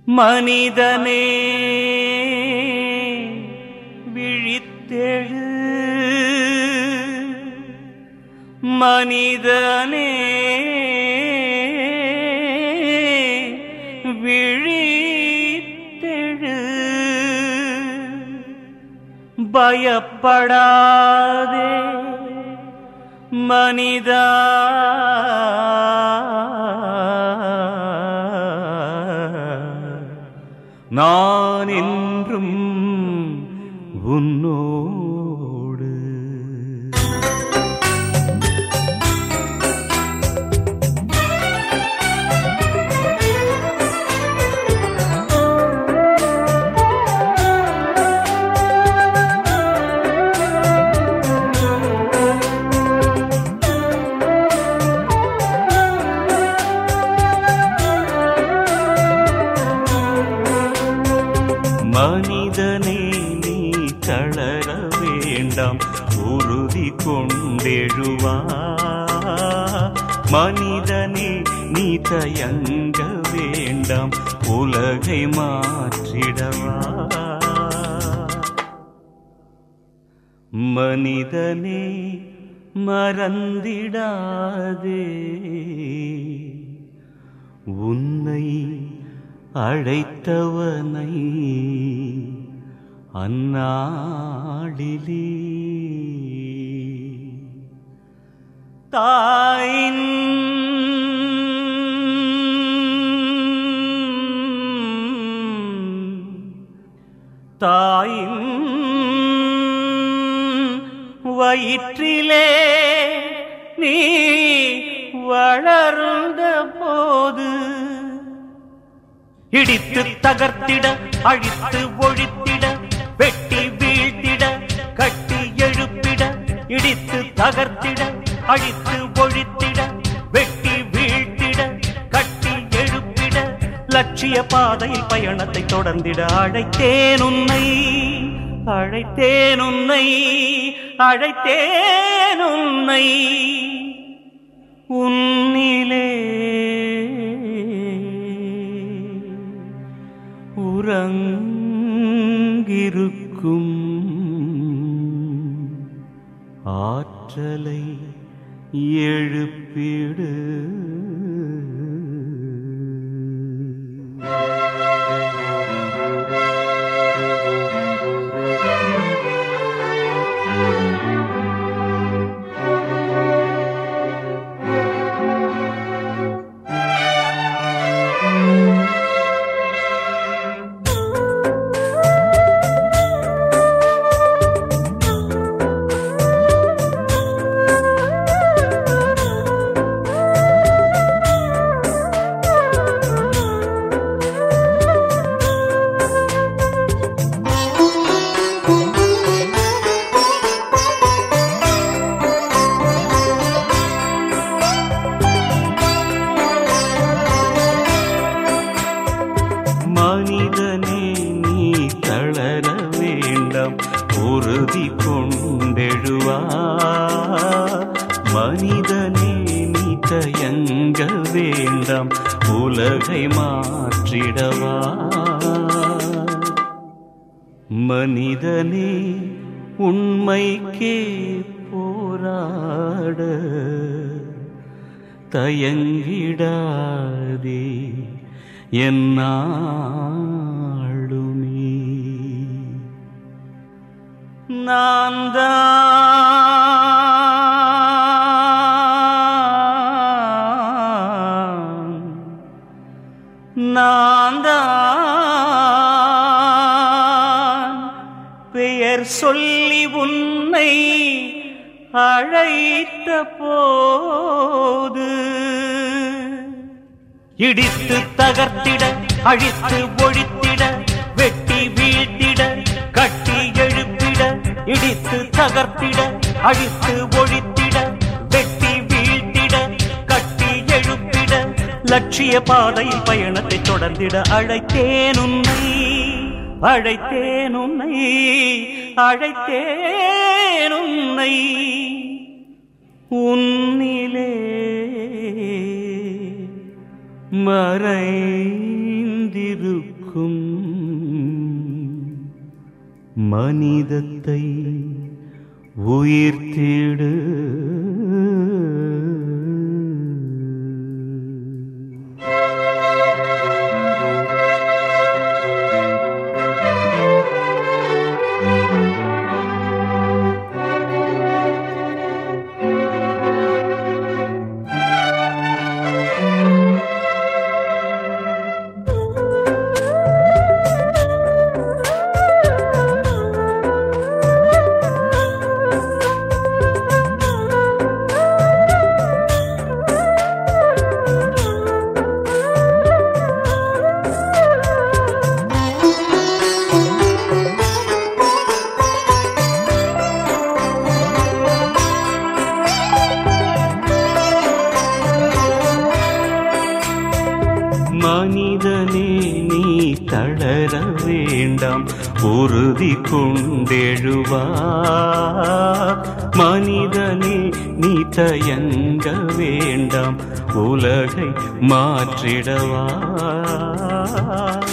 மனிதனே விழித்தெழு மனிதனே விழித்தெழு பயப்படாதே மனிதா நான் என்றும் உன்னோடு மனிதனே நீ தளர வேண்டாம் உறுதி கொண்டெழுவா மனிதனே நீ தயங்க வேண்டாம் உலகை மாற்றிடவா மனிதனே மறந்திடாதே உன்னை அழைத்தவனை அந்நாளிலே தாயின் தாயின் வயிற்றிலே நீ வளர்ந்த போது இடித்து தகர்த்திட அழித்து ஒழித்திட வெட்டி வீழ்த்திட கட்டி எழுப்பிட இடித்து தகர்த்திட அழித்து ஒழித்திட வெட்டி வீழ்த்திட கட்டி எழுப்பிட லட்சிய பாதையில் பயணத்தை தொடர்ந்திட அழைத்தேன் உன்னை அழைத்தேன் உன்னை அழைத்தேன் உன்னை உன்னிலே உறங்கிருக்கும் ஆற்றலை எழுப்பிடு மனிதனே நீ தளர வேண்டாம் உறுதி கொண்டெழுவா மனிதனே நீ தயங்க வேண்டாம் உலகை மாற்றிடவா மனிதனே உண்மைக்கே போராட தயங்கிடாதே என்னாளுமே நான் தான் நான் தான் பெயர் சொல்லி உன்னை அழைத்த போது இடித்து தகர்த்திட அழித்து ஒழித்திட வெட்டி வீழ்த்திட கட்டி எழுப்பிட இடித்து தகர்த்திட அழித்து ஒழித்திட வெட்டி வீழ்த்திட கட்டி எழுப்பிட லட்சிய பாதையில் பயணத்தை தொடர்ந்திட அழைத்தேன் உன்னை அழைத்தேன் உன்னை அழைத்தேன் உன்னை உன்னிலே மறைந்திருக்கும் மனிதத்தை உயிர்த்திடு மனிதனே நீ தளர வேண்டாம் உறுதி கொண்டெழுவா மனிதனே நீ தயங்க வேண்டாம் உலகை மாற்றிடவா